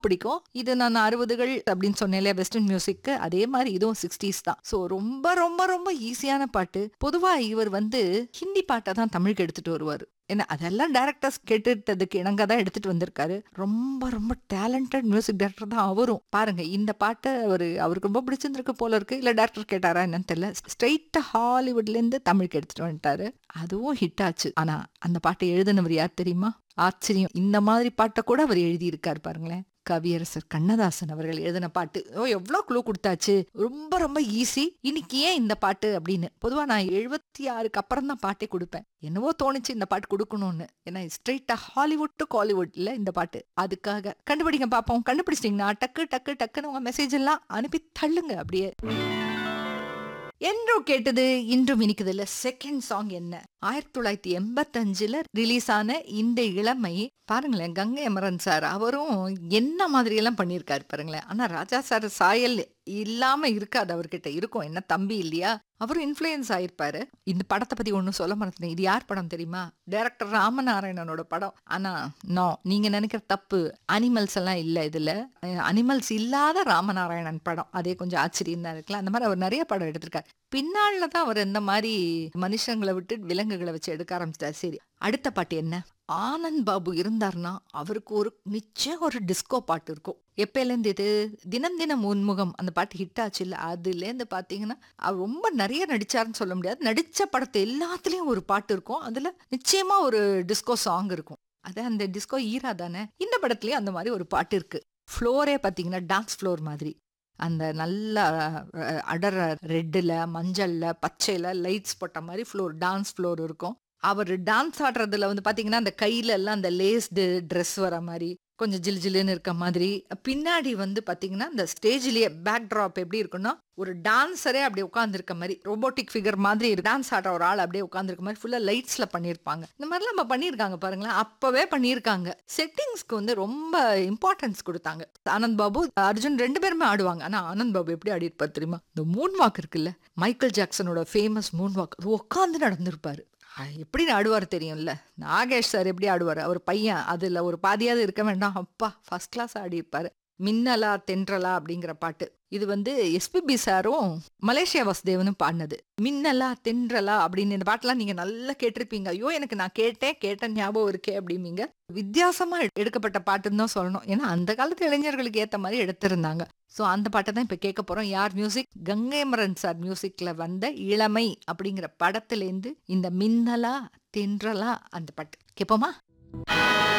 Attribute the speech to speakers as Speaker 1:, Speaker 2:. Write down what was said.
Speaker 1: பிடிக்கும் இது நான் அறுபதுகள் அப்படின்னு சொன்னேன் வெஸ்டர்ன் மியூசிக் அதே மாதிரி இதுவும் சிக்ஸ்டீஸ் தான் ஸோ ரொம்ப ரொம்ப ரொம்ப ஈஸியான பாட்டு பொதுவா இவர் வந்து ஹிந்தி பாட்டை தான் தமிழுக்கு எடுத்துட்டு வருவார் ஏன்னா அதெல்லாம் டேரக்டர்ஸ் கேட்டுட்டதுக்கு இணங்க தான் எடுத்துட்டு வந்திருக்காரு ரொம்ப ரொம்ப டேலண்டட் மியூசிக் டைரக்டர் தான் அவரும் பாருங்க இந்த பாட்டை அவர் அவருக்கு ரொம்ப பிடிச்சிருந்திருக்கு போல இருக்கு இல்ல டேரக்டர் கேட்டாரா என்னன்னு தெரியல ஸ்ட்ரெயிட்டா ஹாலிவுட்ல இருந்து தமிழுக்கு எடுத்துட்டு வந்துட்டாரு அதுவும் ஹிட் ஆச்சு ஆனா அந்த பாட்டை எழுதினவர் யார் தெரியுமா ஆச்சரியம் இந்த மாதிரி பாட்டை கூட அவர் எழுதியிருக்காரு பாருங்களேன் கவியரசர் கண்ணதாசன் அவர்கள் எழுதின பாட்டு ஓ எவ்வளோ க்ளூ கொடுத்தாச்சு ரொம்ப ரொம்ப ஈஸி இன்னைக்கு ஏன் இந்த பாட்டு அப்படின்னு பொதுவாக நான் எழுபத்தி ஆறுக்கு அப்புறம் தான் பாட்டே கொடுப்பேன் என்னவோ தோணுச்சு இந்த பாட்டு கொடுக்கணும்னு ஏன்னா ஸ்ட்ரெயிட்டா ஹாலிவுட் டு காலிவுட் இல்ல இந்த பாட்டு அதுக்காக கண்டுபிடிங்க பார்ப்போம் கண்டுபிடிச்சிட்டிங்கன்னா டக்கு டக்கு டக்குன்னு உங்க மெசேஜ் எல்லாம் அனுப்பி தள்ளுங்க அப்படியே என்றும் கேட்டது இன்றும் இனிக்குதுல செகண்ட் சாங் என்ன ஆயிரத்தி தொள்ளாயிரத்தி எண்பத்தஞ்சுல ரிலீஸ் ஆன இந்த இளமை பாருங்களேன் கங்கை அமரன் சார் அவரும் என்ன மாதிரி எல்லாம் பண்ணியிருக்காரு பாருங்களேன் ஆனா ராஜா சார் சாயல் இல்லாம இருக்காது அவர்கிட்ட இருக்கும் என்ன தம்பி இல்லையா அவரும் இன்ஃப்ளூயன்ஸ் ஆயிருப்பாரு இந்த படத்தை பத்தி ஒன்றும் சொல்ல மாட்டேன் இது யார் படம் தெரியுமா டைரக்டர் ராமநாராயணனோட படம் ஆனா நோ நீங்க நினைக்கிற தப்பு அனிமல்ஸ் எல்லாம் இல்ல இதுல அனிமல்ஸ் இல்லாத ராமநாராயணன் படம் அதே கொஞ்சம் ஆச்சரியம் தான் இருக்கலாம் அந்த மாதிரி அவர் நிறைய படம் எடுத்திருக்காரு பின்னால தான் அவர் இந்த மாதிரி மனுஷங்களை விட்டு விலங்குகளை வச்சு எடுக்க ஆரம்பிச்சிட்டார் சரி அடுத்த பாட்டு என்ன ஆனந்த் பாபு இருந்தார்னா அவருக்கு ஒரு நிச்சயம் ஒரு டிஸ்கோ பாட்டு இருக்கும் எப்பயிலேருந்து இது தினம் தினம் உன்முகம் அந்த பாட்டு ஹிட் ஆச்சு இல்லை அதுலேருந்து பார்த்தீங்கன்னா அவர் ரொம்ப நிறைய நடிச்சாருன்னு சொல்ல முடியாது நடித்த படத்தை எல்லாத்துலேயும் ஒரு பாட்டு இருக்கும் அதில் நிச்சயமா ஒரு டிஸ்கோ சாங் இருக்கும் அது அந்த டிஸ்கோ ஈரா தானே இந்த படத்துலயும் அந்த மாதிரி ஒரு பாட்டு இருக்கு ஃப்ளோரே பார்த்தீங்கன்னா டான்ஸ் ஃப்ளோர் மாதிரி அந்த நல்ல அஹ், அடர் ரெட்டில் மஞ்சளில் பச்சையில் லைட்ஸ் போட்ட மாதிரி ஃப்ளோர் டான்ஸ் ஃப்ளோர் இருக்கும் அவர் டான்ஸ் ஆடுறதுல வந்து பாத்தீங்கன்னா அந்த கையில எல்லாம் அந்த லேஸ்டு ட்ரெஸ் வர மாதிரி கொஞ்சம் ஜில் ஜில்லுன்னு இருக்க மாதிரி பின்னாடி வந்து பாத்தீங்கன்னா அந்த ஸ்டேஜ்லயே பேக் ட்ராப் எப்படி இருக்குன்னா ஒரு டான்ஸரே அப்படியே உட்காந்துருக்க மாதிரி ரோபோட்டிக் ஃபிகர் மாதிரி டான்ஸ் ஆடுற ஒரு ஆள் அப்படியே உட்காந்துருக்க மாதிரி ஃபுல்லா லைட்ஸ்ல பண்ணியிருப்பாங்க இந்த மாதிரிலாம் நம்ம பண்ணியிருக்காங்க பாருங்களேன் அப்பவே பண்ணியிருக்காங்க செட்டிங்ஸ்க்கு வந்து ரொம்ப இம்பார்ட்டன்ஸ் கொடுத்தாங்க ஆனந்த் பாபு அர்ஜுன் ரெண்டு பேருமே ஆடுவாங்க ஆனா ஆனந்த் பாபு எப்படி ஆடி இருப்பார் தெரியுமா இந்த மூன் வாக் இருக்குல்ல மைக்கேல் ஜாக்சனோட ஃபேமஸ் மூன் வாக் அது உட்காந்து நடந்திருப்பாரு அஹ் எப்படி ஆடுவார் தெரியும்ல நாகேஷ் சார் எப்படி ஆடுவார் அவர் பையன் அதுல ஒரு பாதியாவது இருக்க வேண்டாம் அப்பா ஃபர்ஸ்ட் கிளாஸ் ஆடி இருப்பாரு மின்னலா தென்றலா அப்படிங்கிற பாட்டு இது வந்து எஸ்பிபி சாரும் மலேசியா வாசுதேவனும் பாடினது மின்னலா தென்றலா அப்படின்னு இந்த பாட்டெல்லாம் நீங்க நல்லா கேட்டிருப்பீங்க ஐயோ எனக்கு நான் கேட்டேன் கேட்ட ஞாபகம் இருக்கே அப்படிம்பீங்க வித்தியாசமா எடுக்கப்பட்ட பாட்டுன்னு தான் சொல்லணும் ஏன்னா அந்த காலத்து இளைஞர்களுக்கு ஏத்த மாதிரி எடுத்திருந்தாங்க ஸோ அந்த பாட்டை தான் இப்போ கேட்க போறோம் யார் மியூசிக் கங்கைமரன் சார் மியூசிக்ல வந்த இளமை அப்படிங்கிற படத்துலேருந்து இந்த மின்னலா தென்றலா அந்த பாட்டு கேட்போமா